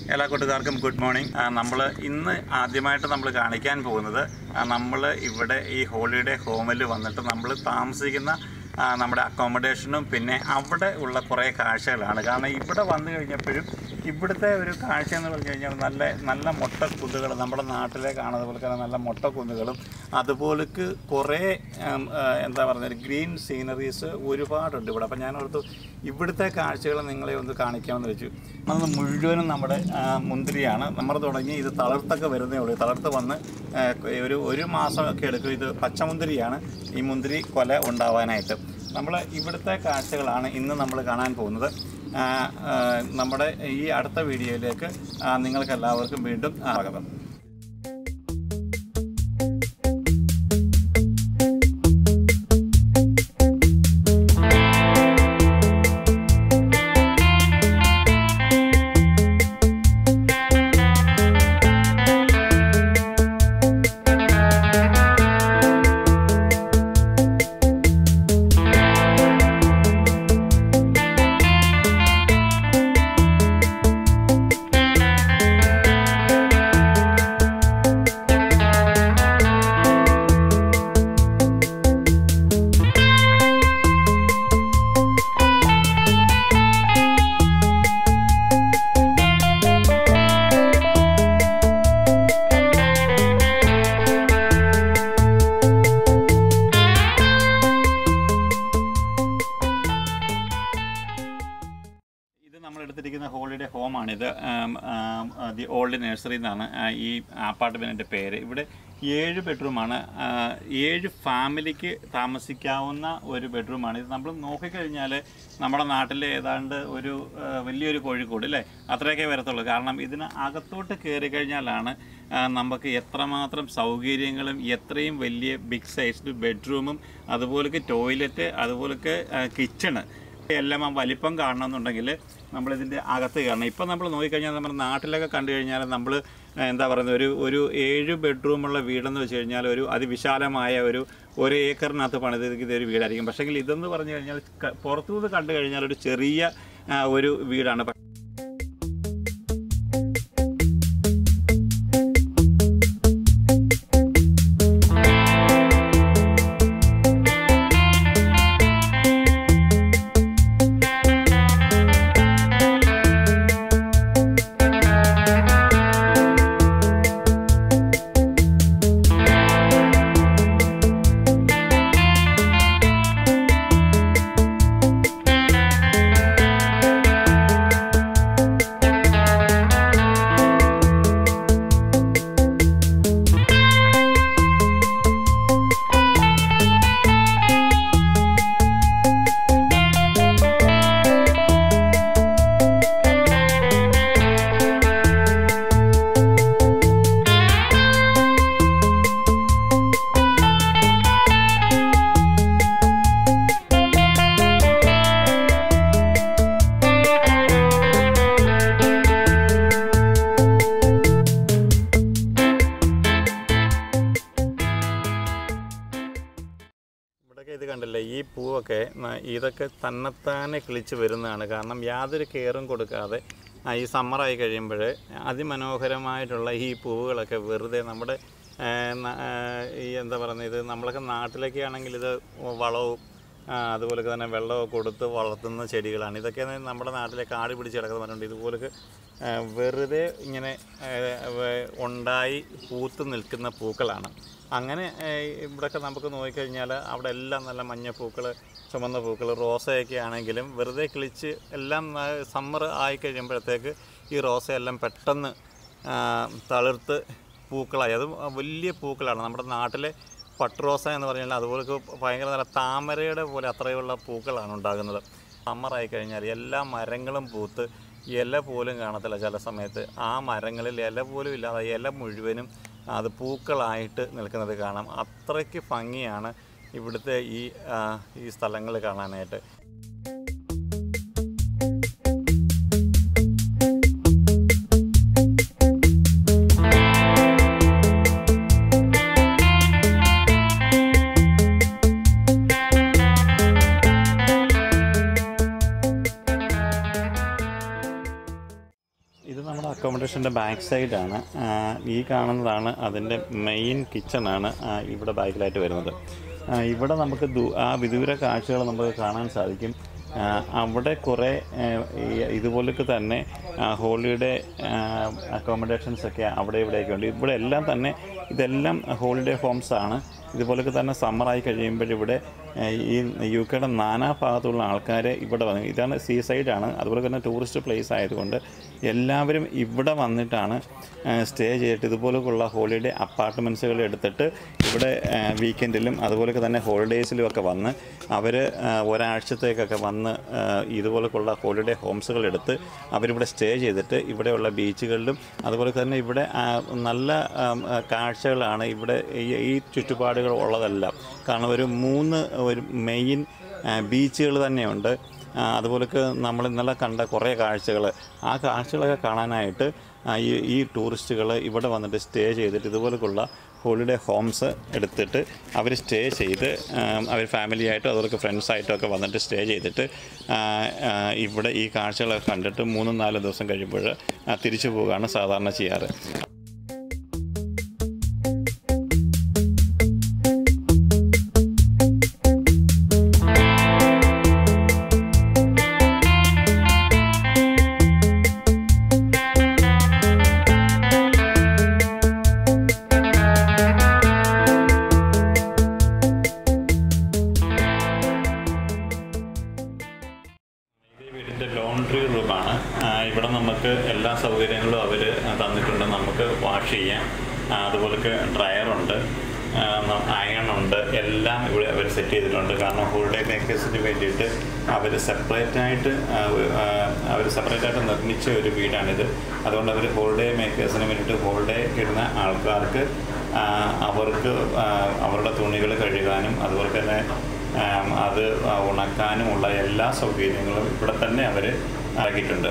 എല്ലാ കൂട്ടുകാർക്കും good morning നമ്മൾ ഇന്ന് ആദ്യമായിട്ട് നമ്മൾ കാണിക്കാൻ പോകുന്നത് നമ്മൾ ഇവിടെ ഈ ഹോളിഡേ ഹോമിൽ വന്നിട്ട് നമ്മൾ താമസിക്കുന്ന ആ, നമ്മുടെ അക്കോമഡേഷനും പിന്നെ അവിടെ ഉള്ള കുറേ കാഴ്ചകളാണ് കാരണം ഇവിടെ വന്നു കഴിഞ്ഞപ്പോഴും ഇവിടുത്തെ ഒരു കാഴ്ച എന്ന് പറഞ്ഞു കഴിഞ്ഞാൽ നല്ല നല്ല മുട്ടക്കുന്നുകൾ നമ്മുടെ നാട്ടിലെ കാണുന്നത് പോലെ തന്നെ നല്ല മുട്ടക്കുന്നുകളും അതുപോലേക്ക് കുറേ ഉം, ആ, എന്താ പറയുക ഗ്രീൻ സീനറീസ് ഒരുപാടുണ്ട് ഇവിടെ അപ്പം ഞാൻ ഓർത്തു ഇവിടുത്തെ കാഴ്ചകൾ നിങ്ങളെ ഒന്ന് കാണിക്കാമെന്ന് വെച്ചു അത് മുഴുവനും നമ്മുടെ ആ, മുന്തിരിയാണ് നമ്മൾ തുടങ്ങി ഇത് തളർത്തൊക്കെ വരുന്നേ ഉള്ളൂ തളർത്ത് വന്ന് ആ, ഒരു ഒരു മാസമൊക്കെ എടുക്കും ഇത് പച്ചമുന്തിരിയാണ് ഈ മുന്തിരി കൊല ഉണ്ടാവാനായിട്ട് നമ്മൾ ഇവിടുത്തെ കാഴ്ചകളാണ് ഇന്ന് നമ്മൾ കാണാൻ പോകുന്നത് ആ, ആ, നമ്മുടെ ഈ അടുത്ത വീഡിയോയിലേക്ക് ആ, നിങ്ങൾക്ക് എല്ലാവർക്കും വീണ്ടും സ്വാഗതം ഇത് നമ്മൾ എടുത്തിരിക്കുന്ന ഹോളിഡേ ഹോമാണിത് ദി ഓൾഡ് നഴ്സറി എന്നാണ് ആ, ഈ അപ്പാർട്ട്മെൻറ്റിൻ്റെ പേര് ഇവിടെ ഏഴ് ബെഡ്റൂമാണ് ആ, ഏഴ് ഫാമിലിക്ക് താമസിക്കാവുന്ന ഒരു ബെഡ്റൂമാണ് ഇത് നമ്മൾ നോക്കിക്കഴിഞ്ഞാൽ നമ്മുടെ നാട്ടിൽ ഏതാണ്ട് ഒരു ആ, വലിയൊരു കോഴിക്കോട് അല്ലേ അത്രയൊക്കെ വരത്തുള്ളൂ കാരണം ഇതിന് അകത്തോട്ട് കയറി കഴിഞ്ഞാലാണ് ആ, നമുക്ക് എത്രമാത്രം സൗകര്യങ്ങളും എത്രയും വലിയ ബിഗ് സൈസ്ഡ് ബെഡ്റൂമും അതുപോലെ ടോയ്ലറ്റ് അതുപോലെ കിച്ചണ് എല്ലാം ആ വലിപ്പം കാണണമെന്നുണ്ടെങ്കിൽ നമ്മളിതിൻ്റെ അകത്ത് കയറണം ഇപ്പം നമ്മൾ നോക്കിക്കഴിഞ്ഞാൽ നമ്മുടെ നാട്ടിലൊക്കെ കണ്ടു കഴിഞ്ഞാൽ നമ്മൾ എന്താ പറയുന്നത് ഒരു ഒരു ഏഴ് ബെഡ്റൂമുള്ള വീടെന്ന് വെച്ച് കഴിഞ്ഞാൽ ഒരു അതിവിശാലമായ ഒരു ഒരു ഏക്കറിനകത്ത് പണിതിരിക്കുന്ന ഒരു വീടായിരിക്കും പക്ഷേങ്കിൽ ഇതെന്ന് പറഞ്ഞു കഴിഞ്ഞാൽ ക- പുറത്തുനിന്ന് കണ്ടു കഴിഞ്ഞാൽ ഒരു ചെറിയ ആ, ഒരു വീടാണ് ഇവിടെയൊക്കെ ഇത് കണ്ടില്ലേ ഈ പൂവൊക്കെ ന- ഇതൊക്കെ തന്നെത്താനെ കിളിച്ച് വരുന്നതാണ് കാരണം യാതൊരു കെയറും കൊടുക്കാതെ ആ, ഈ സമ്മറായി കഴിയുമ്പോൾ അതിമനോഹരമായിട്ടുള്ള ഈ പൂവുകളൊക്കെ വെറുതെ നമ്മുടെ ആ, ന- ആ, ഈ എന്താ പറയുന്നത് ഇത് നമ്മളൊക്കെ നാട്ടിലൊക്കെ ആണെങ്കിൽ ഇത് വളവും ആ, അതുപോലെ തന്നെ വെള്ളമൊക്കെ കൊടുത്ത് വളർത്തുന്ന ചെടികളാണ് ഇതൊക്കെ നമ്മുടെ നാട്ടിലെ കാട് പിടിച്ച് കിടക്കുന്ന പറഞ്ഞുകൊണ്ട് ഇതുപോലെ ആ, വെറുതെ ഇങ്ങനെ ആ, വേ- ഉണ്ടായി പൂത്ത് നിൽക്കുന്ന പൂക്കളാണ് അങ്ങനെ ഏഹ്, ഇവിടെയൊക്കെ നമുക്ക് നോക്കിക്കഴിഞ്ഞാൽ അവിടെ എല്ലാം നല്ല മഞ്ഞപ്പൂക്കൾ ചുമന്ന പൂക്കൾ റോസയൊക്കെ ആണെങ്കിലും വെറുതെ കിളിച്ച് എല്ലാം സമ്മർ ആയി കഴിയുമ്പോഴത്തേക്ക് ഈ റോസയെല്ലാം പെട്ടെന്ന് ആ, തളിർത്ത് പൂക്കളായി അത് വലിയ പൂക്കളാണ് നമ്മുടെ നാട്ടിലെ പട്ടുറോസ എന്ന് പറഞ്ഞാൽ അതുപോലെ ഭയങ്കര നല്ല താമരയുടെ പോലെ അത്രയുള്ള പൂക്കളാണ് ഉണ്ടാകുന്നത് സമ്മറായി കഴിഞ്ഞാൽ എല്ലാ മരങ്ങളും പൂത്ത് ഇല പോലും കാണത്തില്ല ചില സമയത്ത് ആ മരങ്ങളിൽ ഇല പോലും ഇല്ലാതെ ഇല മുഴുവനും അത് പൂക്കളായിട്ട് നിൽക്കുന്നത് കാണാം അത്രയ്ക്ക് ഭംഗിയാണ് ഇവിടുത്തെ ഈ ആ, ഈ സ്ഥലങ്ങൾ കാണാനായിട്ട് ഇത് നമ്മുടെ അക്കോമഡേഷൻ്റെ ബാക്ക് സൈഡാണ് ഈ കാണുന്നതാണ് അതിൻ്റെ മെയിൻ കിച്ചണാണ് ഇവിടെ ബാക്കിലായിട്ട് വരുന്നത് ആ, ഇവിടെ നമുക്ക് ദൂ- ആ വിദൂര കാഴ്ചകൾ നമുക്ക് കാണാൻ സാധിക്കും ആ, അവിടെ കുറേ ആ, ഈ- ഇതുപോലൊക്കെ തന്നെ ഹോളിഡേ അക്കോമഡേഷൻസ് ഒക്കെ അവിടെ ഇവിടെയൊക്കെ ഉണ്ട് ഇവിടെ എല്ലാം തന്നെ ഇതെല്ലാം ഹോളിഡേ ഹോംസ് ആണ് ഇതുപോലൊക്കെ തന്നെ സമ്മറായി കഴിയുമ്പോൾ ഇവിടെ ആ, ഈ യു കെയുടെ നാനാ ഭാഗത്തുള്ള ആൾക്കാർ ഇവിടെ വന്ന് ഇതാണ് സീ സൈഡാണ് അതുപോലെ തന്നെ ടൂറിസ്റ്റ് പ്ലേസ് ആയതുകൊണ്ട് എല്ലാവരും ഇവിടെ വന്നിട്ടാണ് സ്റ്റേ ചെയ്തിട്ട് ഇതുപോലെയുള്ള ഹോളിഡേ അപ്പാർട്ട്മെൻറ്റ്സുകൾ എടുത്തിട്ട് ഇവിടെ വീക്കെൻഡിലും അതുപോലൊക്കെ തന്നെ ഹോളിഡേയ്സിലും ഒക്കെ വന്ന് അവർ ഒരാഴ്ചത്തേക്കൊക്കെ വന്ന് ആ, ഇതുപോലെയുള്ള ഹോളിഡേ ഹോംസുകൾ എടുത്ത് അവരിവിടെ സ്റ്റേ ചെയ്തിട്ട് ഇവിടെയുള്ള ബീച്ചുകളിലും അതുപോലെ തന്നെ ഇവിടെ ആ, നല്ല ആം, ആ, കാഴ്ചകളാണ് ഇവിടെ ഈ- ഈ ചുറ്റുപാടുകൾ ഉള്ളതെല്ലാം കാരണം ഒരു മൂന്ന് ഒരു മെയിൻ ബീച്ചുകൾ തന്നെയുണ്ട് ആ, അതുപോലൊക്കെ നമ്മൾ ഇന്നലെ കണ്ട കുറേ കാഴ്ചകൾ ആ കാഴ്ചകളൊക്കെ കാണാനായിട്ട് ആ, ഈ ഈ ടൂറിസ്റ്റുകൾ ഇവിടെ വന്നിട്ട് സ്റ്റേ ചെയ്തിട്ട് ഇതുപോലെയുള്ള ഹോളിഡേ ഹോംസ് എടുത്തിട്ട് അവർ സ്റ്റേ ചെയ്ത് അവർ ഫാമിലി ആയിട്ടോ അതുപോലെ ഫ്രണ്ട്സായിട്ടോ ഒക്കെ വന്നിട്ട് സ്റ്റേ ചെയ്തിട്ട് ആ, ആ, ഇവിടെ ഈ കാഴ്ചകളൊക്കെ കണ്ടിട്ട് മൂന്നും നാലും ദിവസം കഴിയുമ്പോൾ ആ, തിരിച്ചു പോവുകയാണ് സാധാരണ ചെയ്യാറ് ഇത് വീടിൻ്റെ ലോണ്ട്രി റൂമാണ് ഇവിടെ നമുക്ക് എല്ലാ സൗകര്യങ്ങളും അവർ തന്നിട്ടുണ്ട് നമുക്ക് വാഷ് ചെയ്യാം ആ, അതുപോലൊക്കെ ഡ്രയറുണ്ട് അയൺ ഉണ്ട് എല്ലാം ഇവിടെ അവർ സെറ്റ് ചെയ്തിട്ടുണ്ട് കാരണം ഹോളിഡേ മേക്കേഴ്സിന് വേണ്ടിയിട്ട് അവർ സെപ്പറേറ്റ് ആയിട്ട് അവർ സെപ്പറേറ്റ് ആയിട്ട് നിർമ്മിച്ച ഒരു വീടാണിത് അതുകൊണ്ട് അവർ ഹോളിഡേ മേക്കേഴ്സിന് വേണ്ടിയിട്ട് ഹോളിഡേ ഇടുന്ന ആൾക്കാർക്ക് ആ, അവർക്ക് ആ, അവരുടെ തുണികൾ കഴുകാനും അതുപോലെ തന്നെ ആം, അത് ഉണക്കാനുമുള്ള എല്ലാ സൗകര്യങ്ങളും ഇവിടെ തന്നെ അവർ ഇറക്കിയിട്ടുണ്ട്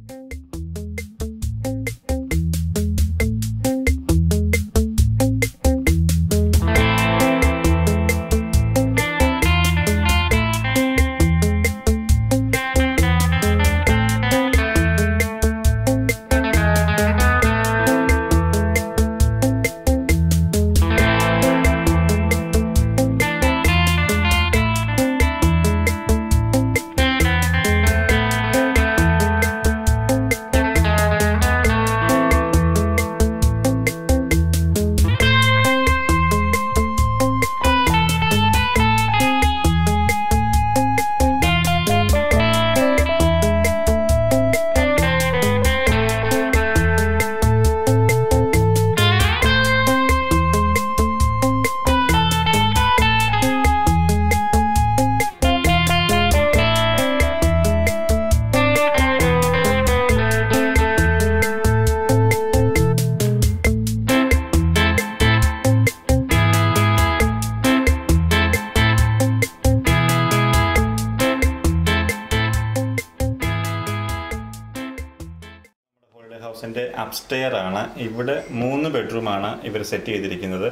ഹോളിഡേ ഹൗസിൻ്റെ അപ്സ്റ്റെയർ ആണ് ഇവിടെ മൂന്ന് ബെഡ്റൂമാണ് ഇവർ സെറ്റ് ചെയ്തിരിക്കുന്നത്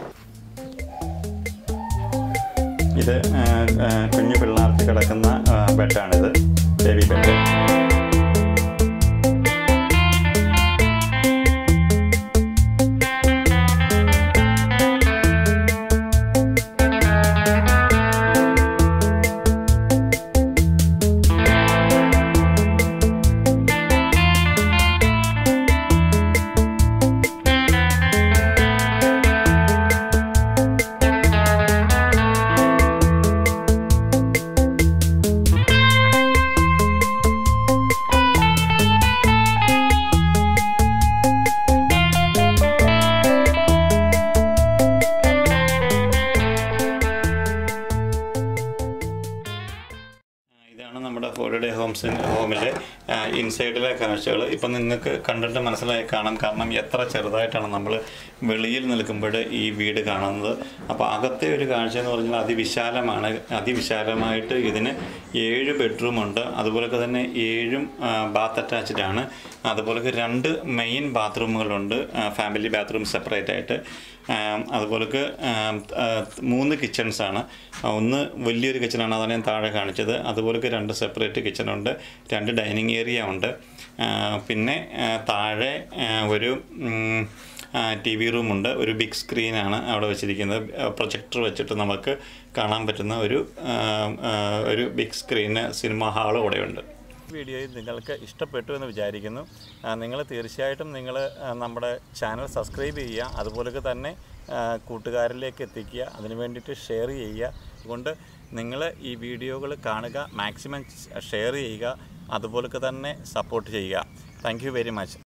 ഇത് ആ, ആ, കുഞ്ഞു പിള്ളേർക്ക് കിടക്കുന്ന ആ, ബെഡാണിത് ബേബി ബെഡ് ഇതാണ് നമ്മുടെ ഹോളിഡേ ഹോംസ് ഹോമിലെ ഇൻസൈഡിലെ കാഴ്ചകൾ ഇപ്പം നിങ്ങൾക്ക് കണ്ടിട്ട് മനസ്സിലായി കാണാം കാരണം എത്ര ചെറുതായിട്ടാണ് നമ്മൾ വെളിയിൽ നിൽക്കുമ്പോൾ ഈ വീട് കാണുന്നത് അപ്പോൾ അകത്തെ ഒരു കാഴ്ച എന്ന് പറഞ്ഞാൽ അതിവിശാലമാണ് അതിവിശാലമായിട്ട് ഇതിന് ഏഴ് ബെഡ്റൂമുണ്ട് അതുപോലൊക്കെ തന്നെ ഏഴും ബാത്ത് അറ്റാച്ച്ഡ് ആണ് അതുപോലൊക്കെ രണ്ട് മെയിൻ ബാത്റൂമുകളുണ്ട് ഫാമിലി ബാത്റൂം സെപ്പറേറ്റ് ആയിട്ട് ആം, അതുപോലൊക്കെ ആം, ആ, മൂന്ന് കിച്ചൺസാണ് ഒന്ന് വലിയൊരു കിച്ചണാണ് അതാണ് ഞാൻ താഴെ കാണിച്ചത് അതുപോലൊക്കെ രണ്ട് സെപ്പറേറ്റ് കിച്ചണുണ്ട് രണ്ട് ഡൈനിങ് ഏരിയ ഉണ്ട് ആ, പിന്നെ ആ, താഴെ ആ, ഒരു ടി വി റൂമുണ്ട് ഒരു ബിഗ് സ്ക്രീനാണ് അവിടെ വെച്ചിരിക്കുന്നത് പ്രൊജക്ടർ വെച്ചിട്ട് നമുക്ക് കാണാൻ പറ്റുന്ന ഒരു ആ, ആ, ഒരു ബിഗ് സ്ക്രീന് സിനിമ ഹാളും അവിടെയുണ്ട് വീഡിയോയിൽ നിങ്ങൾക്ക് ഇഷ്ടപ്പെട്ടു എന്ന് വിചാരിക്കുന്നു നിങ്ങൾ തീർച്ചയായിട്ടും നിങ്ങൾ നമ്മുടെ ചാനൽ സബ്സ്ക്രൈബ് ചെയ്യുക അതുപോലൊക്കെ തന്നെ ആ, കൂട്ടുകാരിലേക്ക് എത്തിക്കുക അതിന് വേണ്ടിയിട്ട് ഷെയർ ചെയ്യുക അതുകൊണ്ട് നിങ്ങൾ ഈ വീഡിയോകൾ കാണുക മാക്സിമം ഷെയർ ചെയ്യുക അതുപോലൊക്കെ തന്നെ സപ്പോർട്ട് ചെയ്യുക താങ്ക് യു വെരി മച്ച്